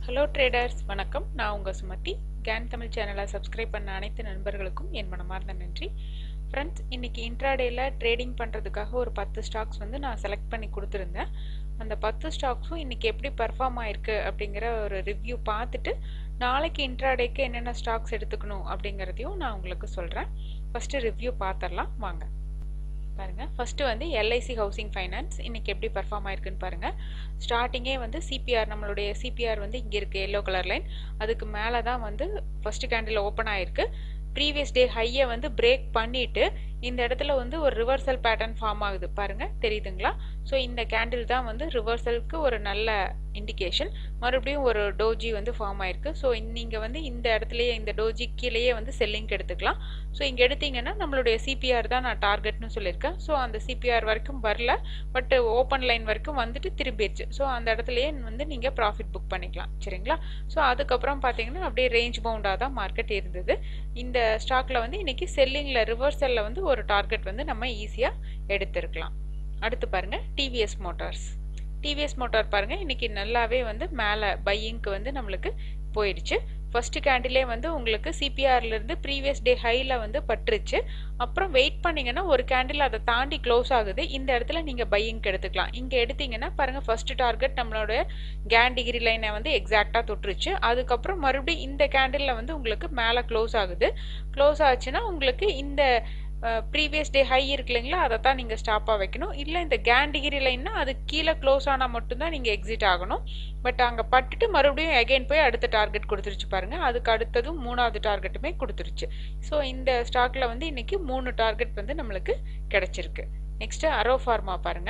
hello traders வணக்கம் நான் உங்கள் சுமதி கேன் தமிழ் சேனலை சப்ஸ்கிரைப் பண்ண அனைத்து நண்பர்களுக்கும் என் மனமார்ந்த நன்றி ஃப்ரெண்ட்ஸ் இன்னைக்கு இன்ட்ராடேயில் ட்ரேடிங் பண்ணுறதுக்காக ஒரு பத்து ஸ்டாக்ஸ் வந்து நான் செலக்ட் பண்ணி கொடுத்துருந்தேன் அந்த பத்து ஸ்டாக்ஸும் இன்னைக்கு எப்படி பர்ஃபார்ம் ஆயிருக்கு அப்படிங்கிற ஒரு ரிவ்யூ பார்த்துட்டு நாளைக்கு இன்ட்ராடேக்கு என்னென்ன ஸ்டாக்ஸ் எடுத்துக்கணும் அப்படிங்கிறதையும் நான் உங்களுக்கு சொல்கிறேன் ஃபஸ்ட்டு ரிவ்யூ பார்த்துடலாம் வாங்க பாருங்க ஃபர்ஸ்ட் வந்து எல்ஐசி ஹவுசிங் ஃபைனான்ஸ் இன்னைக்கு எப்படி பர்ஃபார்ம் ஆயிருக்குன்னு பாருங்க ஸ்டார்டிங்கே வந்து சிபிஆர் நம்மளுடைய சிபிஆர் வந்து இங்கே இருக்கு எல்லோ கலர் லைன் அதுக்கு மேலே தான் வந்து ஃபர்ஸ்ட் கேண்டில் ஓப்பன் ஆயிருக்கு ப்ரீவியஸ் டே ஹையை வந்து பிரேக் பண்ணிட்டு இந்த இடத்துல வந்து ஒரு ரிவர்சல் பேட்டர்ன் ஃபார்ம் ஆகுது பாருங்க தெரியுதுங்களா ஸோ இந்த கேண்டில் தான் வந்து ரிவர்சலுக்கு ஒரு நல்ல இண்டிகேஷன் மறுபடியும் ஒரு டோஜி வந்து ஃபார்ம் ஆயிருக்கு ஸோ நீங்கள் வந்து இந்த இடத்துலயே இந்த டோஜி கீழேயே வந்து செல்லிங் எடுத்துக்கலாம் ஸோ இங்கே எடுத்தீங்கன்னா நம்மளுடைய சிபிஆர் தான் நான் டார்கெட்னு சொல்லியிருக்கேன் ஸோ அந்த சிபிஆர் வரைக்கும் வரல பட் ஓப்பன் லைன் வரைக்கும் வந்துட்டு திரும்பிடுச்சு ஸோ அந்த இடத்துலயே வந்து நீங்கள் ப்ராஃபிட் புக் பண்ணிக்கலாம் சரிங்களா ஸோ அதுக்கப்புறம் பார்த்தீங்கன்னா அப்படியே ரேஞ்ச் பவுண்டாக தான் மார்க்கெட் இருந்தது இந்த ஸ்டாக்ல வந்து இன்னைக்கு செல்லிங்கில் ரிவர்சலில் வந்து ஒரு டார்கெட் வந்து நம்ம ஈஸியாக எடுத்திருக்கலாம் அடுத்து பாருங்க டிவிஎஸ் மோட்டார்ஸ் டிவிஎஸ் மோட்டார் பாருங்க இன்னைக்கு நல்லாவே வந்து மேலே பையிங்க்கு வந்து நம்மளுக்கு போயிடுச்சு ஃபர்ஸ்ட் கேண்டிலே வந்து உங்களுக்கு சிபிஆர்ல இருந்து ப்ரீவியஸ் டே ஹைல வந்து பட்டுருச்சு அப்புறம் வெயிட் பண்ணீங்கன்னா ஒரு கேண்டில் அதை தாண்டி க்ளோஸ் ஆகுது இந்த இடத்துல நீங்க பையிங்க்கு எடுத்துக்கலாம் இங்க எடுத்தீங்கன்னா பாருங்க ஃபர்ஸ்ட் டார்கெட் நம்மளோட கேன் டிகிரி லைனை வந்து எக்ஸாக்டா தொட்டுருச்சு அதுக்கப்புறம் மறுபடியும் இந்த கேண்டில்ல வந்து உங்களுக்கு மேலே க்ளோஸ் ஆகுது க்ளோஸ் ஆச்சுன்னா உங்களுக்கு இந்த ப்ரீவியஸ் டே ஹை இருக்கு இல்லைங்களா அதை தான் நீங்கள் ஸ்டாப்பாக வைக்கணும் இல்லை இந்த கேன் டிகிரி லைன்னா அது கீழே க்ளோஸ் ஆனால் மட்டும்தான் நீங்கள் எக்ஸிட் ஆகணும் பட் அங்கே பட்டுட்டு மறுபடியும் அகைன் போய் அடுத்த டார்கெட் கொடுத்துருச்சு பாருங்க அதுக்கு அடுத்ததும் மூணாவது டார்கெட்டுமே கொடுத்துருச்சு ஸோ இந்த ஸ்டாக்ல வந்து இன்னைக்கு மூணு டார்கெட் வந்து நம்மளுக்கு கிடைச்சிருக்கு நெக்ஸ்ட் அரோ ஃபார்மா பாருங்க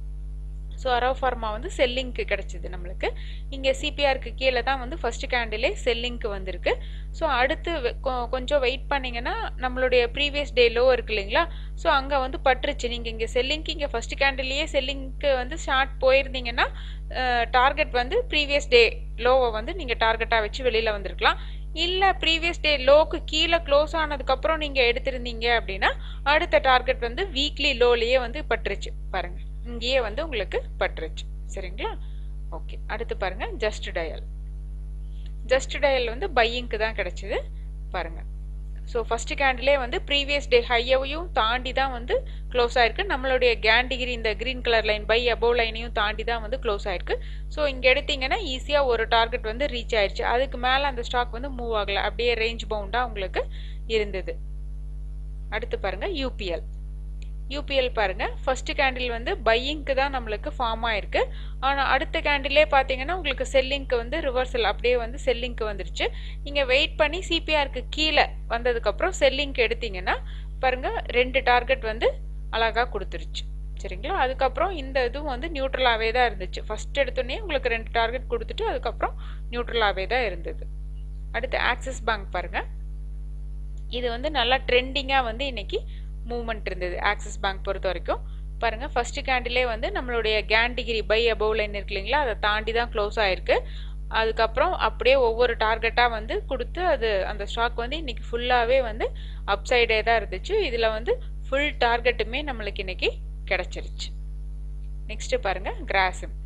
ஸோ அரோ ஃபார்மா வந்து செல்லிங்க்கு கிடைச்சிது நம்மளுக்கு இங்கே சிபிஆருக்கு கீழே தான் வந்து ஃபர்ஸ்ட் கேண்டிலே செல்லிங்க்கு வந்திருக்கு ஸோ அடுத்து கொஞ்சம் வெயிட் பண்ணிங்கன்னா நம்மளுடைய ப்ரீவியஸ் டே லோ இருக்கு இல்லைங்களா ஸோ அங்கே வந்து பட்டுருச்சு நீங்கள் இங்கே செல்லிங்க்கு இங்கே ஃபர்ஸ்ட் கேண்டிலேயே செல்லிங்க்கு வந்து ஷார்ட் போயிருந்தீங்கன்னா டார்கெட் வந்து ப்ரீவியஸ் டே லோவை வந்து நீங்கள் டார்கெட்டாக வச்சு வெளியில் வந்திருக்கலாம் இல்லை ப்ரீவியஸ் டே லோக்கு கீழே க்ளோஸ் ஆனதுக்கப்புறம் நீங்கள் எடுத்திருந்தீங்க அப்படின்னா அடுத்த டார்கெட் வந்து வீக்லி லோலேயே வந்து பட்டுருச்சு பாருங்க இங்கேயே வந்து உங்களுக்கு பட்டுருச்சு சரிங்களா ஓகே அடுத்து பாருங்க ஜஸ்ட் டயல் ஜஸ்ட் டயல் வந்து பையிங்க்கு தான் கிடைச்சிது பாருங்க ஸோ ஃபர்ஸ்ட் கேண்டிலே வந்து ப்ரீவியஸ் டே ஹையவையும் தாண்டி தான் வந்து க்ளோஸ் ஆயிருக்கு நம்மளுடைய கேன் டிகிரி இந்த green colour line buy above லைனையும் தாண்டி தான் வந்து க்ளோஸ் ஆயிருக்கு ஸோ இங்கே எடுத்தீங்கன்னா ஈஸியாக ஒரு டார்கெட் வந்து ரீச் ஆயிடுச்சு அதுக்கு மேலே அந்த ஸ்டாக் வந்து மூவ் ஆகலை அப்படியே ரேஞ்ச் பவுண்டாக உங்களுக்கு இருந்தது அடுத்து பாருங்க யூபிஎல் யூபிஎல் பாருங்க ஃபர்ஸ்ட் கேண்டில் வந்து பையிங்க்கு தான் நம்மளுக்கு ஃபார்ம் ஆயிருக்கு ஆனால் அடுத்த கேண்டிலே பார்த்தீங்கன்னா உங்களுக்கு செல்லிங்க்கு வந்து ரிவர்சல் அப்படியே வந்து செல்லிங்க்கு வந்துருச்சு நீங்கள் வெயிட் பண்ணி சிபிஆருக்கு கீழே வந்ததுக்கப்புறம் செல்லிங்க்கு எடுத்தீங்கன்னா பாருங்க ரெண்டு டார்கெட் வந்து அழகாக கொடுத்துருச்சு சரிங்களா அதுக்கப்புறம் இந்த இதுவும் வந்து நியூட்ரலாகவே தான் இருந்துச்சு ஃபர்ஸ்ட் எடுத்தோடனே உங்களுக்கு ரெண்டு டார்கெட் கொடுத்துட்டு அதுக்கப்புறம் நியூட்ரலாகவே தான் இருந்தது அடுத்து ஆக்சிஸ் பேங்க் பாருங்க இது வந்து நல்லா ட்ரெண்டிங்காக வந்து இன்னைக்கு மூவ்மெண்ட் இருந்தது ஆக்சிஸ் பேங்க் பொறுத்த வரைக்கும் பாருங்க ஃபர்ஸ்ட் கேண்டிலே வந்து நம்மளுடைய Gann degree buy above line இருக்கு இல்லைங்களா அதை தாண்டி தான் க்ளோஸ் ஆயிருக்கு அதுக்கப்புறம் அப்படியே ஒவ்வொரு டார்கெட்டாக வந்து கொடுத்து அது அந்த ஸ்டாக் வந்து இன்னைக்கு ஃபுல்லாகவே வந்து அப்சைடே தான் இருந்துச்சு இதில் வந்து ஃபுல் டார்கெட்டுமே நம்மளுக்கு இன்னைக்கு கிடைச்சிருச்சு நெக்ஸ்ட் பாருங்க கிராசிம்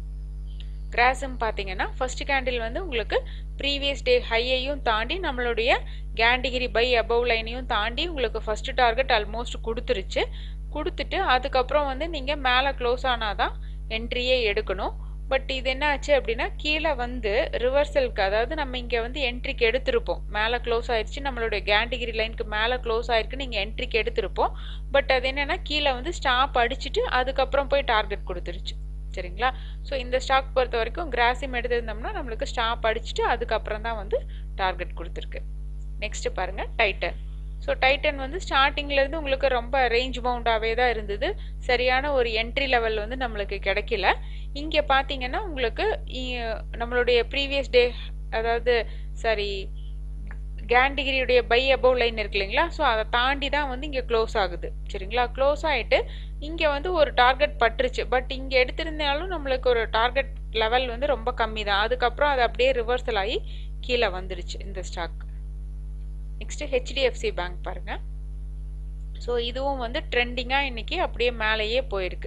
கிராசிம் பார்த்தீங்கன்னா ஃபர்ஸ்ட் கேண்டில் வந்து உங்களுக்கு ப்ரீவியஸ் டே ஹையையும் தாண்டி நம்மளுடைய கேன் டிகிரி பை அபவ் லைனையும் தாண்டி உங்களுக்கு ஃபர்ஸ்ட் டார்கெட் ஆல்மோஸ்ட் கொடுத்துருச்சு கொடுத்துட்டு அதுக்கப்புறம் வந்து நீங்கள் மேலே க்ளோஸ் ஆனாதான் என்ட்ரியே எடுக்கணும் பட் இது என்ன ஆச்சு அப்படின்னா கீழே வந்து ரிவர்சலுக்கு அதாவது நம்ம இங்கே வந்து என்ட்ரிக்கு எடுத்திருப்போம் மேலே க்ளோஸ் ஆயிடுச்சு நம்மளுடைய கேன் டிகிரி லைனுக்கு மேலே க்ளோஸ் ஆயிருக்கு நீங்கள் என்ட்ரிக்கு எடுத்திருப்போம் பட் அது என்னன்னா கீழே வந்து ஸ்டாப் அடிச்சுட்டு அதுக்கப்புறம் போய் டார்கெட் கொடுத்துருச்சு சரிங்களா ஸோ இந்த ஸ்டாக் பொறுத்த வரைக்கும் கிராசிம் எடுத்திருந்தோம்னா நம்மளுக்கு ஸ்டாப் அடிச்சுட்டு அதுக்கப்புறம் தான் வந்து டார்கெட் கொடுத்துருக்கு நெக்ஸ்ட் பாருங்க டைட்டன் ஸோ டைட்டன் வந்து ஸ்டார்டிங்லேருந்து உங்களுக்கு ரொம்ப ரேஞ்ச் பவுண்டாகவே தான் இருந்தது சரியான ஒரு என்ட்ரி லெவல் வந்து நம்மளுக்கு கிடைக்கல இங்கே பார்த்தீங்கன்னா உங்களுக்கு நம்மளுடைய ப்ரீவியஸ் டே அதாவது சாரி கேன் டிகிரியுடைய பை அபவ் லைன் இருக்கு இல்லைங்களா ஸோ அதை தாண்டி தான் வந்து இங்கே க்ளோஸ் ஆகுது சரிங்களா க்ளோஸ் ஆகிட்டு இங்கே வந்து ஒரு டார்கெட் பட்டுருச்சு பட் இங்கே எடுத்திருந்தாலும் நம்மளுக்கு ஒரு டார்கெட் லெவல் வந்து ரொம்ப கம்மி தான் அதுக்கப்புறம் அது அப்படியே ரிவர்சல் ஆகி கீழே வந்துருச்சு இந்த ஸ்டாக் நெக்ஸ்ட் ஹெச்டிஎஃப்சி பேங்க் பாருங்க ஸோ இதுவும் வந்து ட்ரெண்டிங்காக இன்னைக்கு அப்படியே மேலேயே போயிருக்கு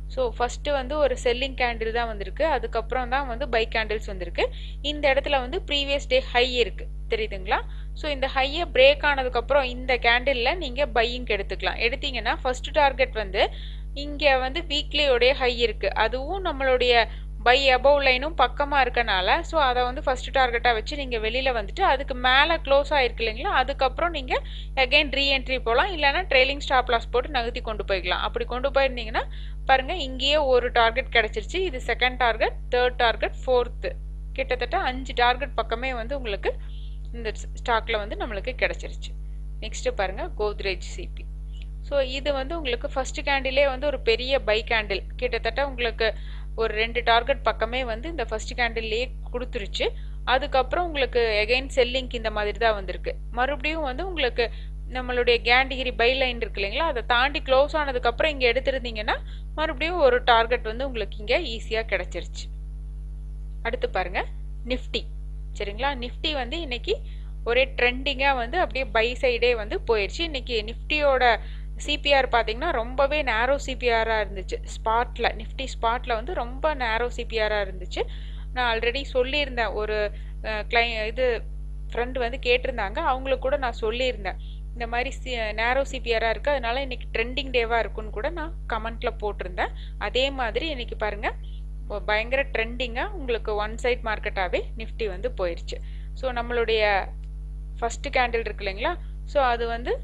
ஸோ ஃபஸ்ட்டு வந்து ஒரு செல்லிங் கேண்டில் தான் வந்திருக்கு அதுக்கப்புறம் தான் வந்து பை கேண்டில்ஸ் வந்திருக்கு இந்த இடத்துல வந்து ப்ரீவியஸ் டே ஹை இருக்குது தெரியுதுங்களா ஸோ இந்த ஹையை பிரேக் ஆனதுக்கப்புறம் இந்த கேண்டிலில் நீங்கள் பையிங் எடுத்துக்கலாம் எடுத்தீங்கன்னா ஃபர்ஸ்ட் டார்கெட் வந்து இங்கே வந்து வீக்லியோடைய ஹை இருக்குது அதுவும் நம்மளுடைய பை அபவ் லைனும் பக்கமாக இருக்கனால ஸோ அதை வந்து ஃபர்ஸ்ட் டார்கெட்டாக வச்சு நீங்கள் வெளியில் வந்துட்டு அதுக்கு மேலே க்ளோஸ் ஆகிருக்கு இல்லைங்களா அதுக்கப்புறம் நீங்கள் அகைன் ரீஎன்ட்ரி போகலாம் இல்லைனா ட்ரெயிலிங் ஸ்டாப் லாஸ் போட்டு நகர்த்தி கொண்டு போய்க்கலாம் அப்படி கொண்டு போயிருந்தீங்கன்னா பாருங்கள் இங்கேயே ஒரு டார்கெட் கிடச்சிருச்சு இது second target third target fourth கிட்டத்தட்ட அஞ்சு டார்கெட் பக்கமே வந்து உங்களுக்கு இந்த ஸ்டாக்ல வந்து நம்மளுக்கு கிடைச்சிருச்சு நெக்ஸ்ட் பாருங்க கோத்ரேஜ் சிபி ஸோ இது வந்து உங்களுக்கு ஃபர்ஸ்ட் கேண்டிலே வந்து ஒரு பெரிய பை கேண்டில் கிட்டத்தட்ட உங்களுக்கு ஒரு ரெண்டு டார்கெட் பக்கமே வந்து இந்த ஃபர்ஸ்ட் கேண்டில்லையே கொடுத்துருச்சு அதுக்கப்புறம் உங்களுக்கு எகைன் செல்லிங்க் இந்த மாதிரி தான் வந்திருக்கு மறுபடியும் வந்து உங்களுக்கு நம்மளுடைய கேண்டிகிரி பை லைன் இருக்கு இல்லைங்களா அதை தாண்டி க்ளோஸ் ஆனதுக்கப்புறம் இங்கே எடுத்திருந்தீங்கன்னா மறுபடியும் ஒரு டார்கெட் வந்து உங்களுக்கு இங்கே ஈஸியாக கிடைச்சிருச்சு அடுத்து பாருங்க நிஃப்டி சரிங்களா நிஃப்டி வந்து இன்னைக்கு ஒரே ட்ரெண்டிங்காக வந்து அப்படியே பை சைடே வந்து போயிடுச்சு இன்னைக்கு நிஃப்டியோட சிபிஆர் பார்த்தீங்கன்னா ரொம்பவே நேரோ சிபிஆராக இருந்துச்சு ஸ்பாட்டில் நிஃப்டி ஸ்பாட்டில் வந்து ரொம்ப நேரோ சிபிஆராக இருந்துச்சு நான் ஆல்ரெடி சொல்லியிருந்தேன் ஒரு கிளை இது ஃப்ரெண்டு வந்து கேட்டிருந்தாங்க அவங்களுக்கு கூட நான் சொல்லியிருந்தேன் இந்த மாதிரி சி நேரோ சிபிஆராக இருக்குது அதனால இன்னைக்கு ட்ரெண்டிங் டேவாக இருக்குன்னு கூட நான் கமெண்ட்டில் போட்டிருந்தேன் அதே மாதிரி இன்னைக்கு பாருங்கள் பயங்கர ட்ரெண்டிங்காக உங்களுக்கு ஒன் சைட் மார்க்கெட்டாகவே நிஃப்டி வந்து போயிடுச்சு ஸோ நம்மளுடைய ஃபஸ்ட்டு கேண்டில் இருக்கு இல்லைங்களா ஸோ அது வந்து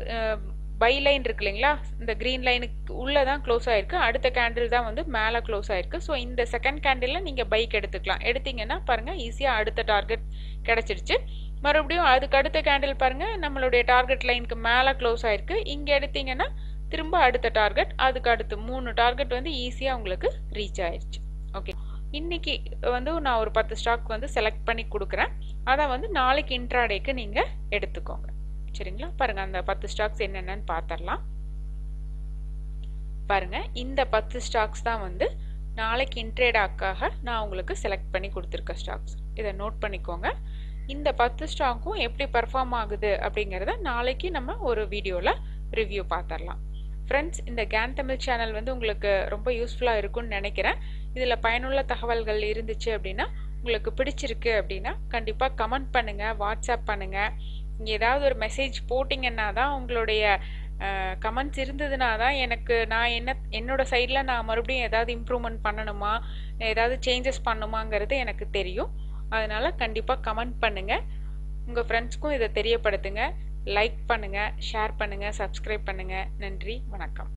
பை லைன் இருக்கு இல்லைங்களா இந்த க்ரீன் லைனுக்கு உள்ளே தான் க்ளோஸ் ஆயிருக்கு அடுத்த கேண்டில் தான் வந்து மேலே க்ளோஸ் ஆயிருக்கு ஸோ இந்த செகண்ட் கேண்டிலில் நீங்கள் பைக் எடுத்துக்கலாம் எடுத்தீங்கன்னா பாருங்கள் ஈஸியாக அடுத்த டார்கெட் கிடச்சிருச்சு மறுபடியும் அதுக்கு அடுத்த கேண்டில் பாருங்கள் நம்மளுடைய டார்கெட் லைனுக்கு மேலே க்ளோஸ் ஆயிருக்கு இங்கே எடுத்தீங்கன்னா திரும்ப அடுத்த டார்கெட் அதுக்கு அடுத்து மூணு டார்கெட் வந்து ஈஸியாக உங்களுக்கு ரீச் ஆயிடுச்சு ஓகே இன்னைக்கு வந்து நான் ஒரு பத்து ஸ்டாக் வந்து செலக்ட் பண்ணி கொடுக்குறேன் அதை வந்து நாளைக்கு இன்ட்ராடேக்கு நீங்கள் எடுத்துக்கோங்க சரிங்களா பாருங்க அந்த பத்து ஸ்டாக்ஸ் என்னென்னு பார்த்துடலாம் பாருங்க இந்த பத்து ஸ்டாக்ஸ் தான் வந்து நாளைக்கு இன்ட்ரேடாக்காக நான் உங்களுக்கு செலக்ட் பண்ணி கொடுத்துருக்க ஸ்டாக்ஸ் இதை நோட் பண்ணிக்கோங்க இந்த பத்து ஸ்டாக்கும் எப்படி பர்ஃபார்ம் ஆகுது அப்படிங்கிறத நாளைக்கு நம்ம ஒரு வீடியோவில் ரிவ்யூ பார்த்துடலாம் ஃப்ரெண்ட்ஸ் இந்த கேன் தமிழ் சேனல் வந்து உங்களுக்கு ரொம்ப யூஸ்ஃபுல்லாக இருக்கும்னு நினைக்கிறேன் இதில் பயனுள்ள தகவல்கள் இருந்துச்சு அப்படின்னா உங்களுக்கு பிடிச்சிருக்கு அப்படின்னா கண்டிப்பாக கமெண்ட் பண்ணுங்கள் வாட்ஸ்அப் பண்ணுங்கள் நீங்கள் ஏதாவது ஒரு மெசேஜ் போட்டிங்கன்னா தான் உங்களுடைய கமெண்ட்ஸ் இருந்ததுனா தான் எனக்கு நான் என்ன என்னோட சைடில் நான் மறுபடியும் ஏதாவது இம்ப்ரூவ்மெண்ட் பண்ணணுமா ஏதாவது சேஞ்சஸ் பண்ணுமாங்கிறது எனக்கு தெரியும் அதனால் கண்டிப்பாக கமெண்ட் பண்ணுங்கள் உங்கள் ஃப்ரெண்ட்ஸ்க்கும் இதை தெரியப்படுத்துங்க லைக் பண்ணுங்கள் ஷேர் பண்ணுங்கள் சப்ஸ்கிரைப் பண்ணுங்கள் நன்றி வணக்கம்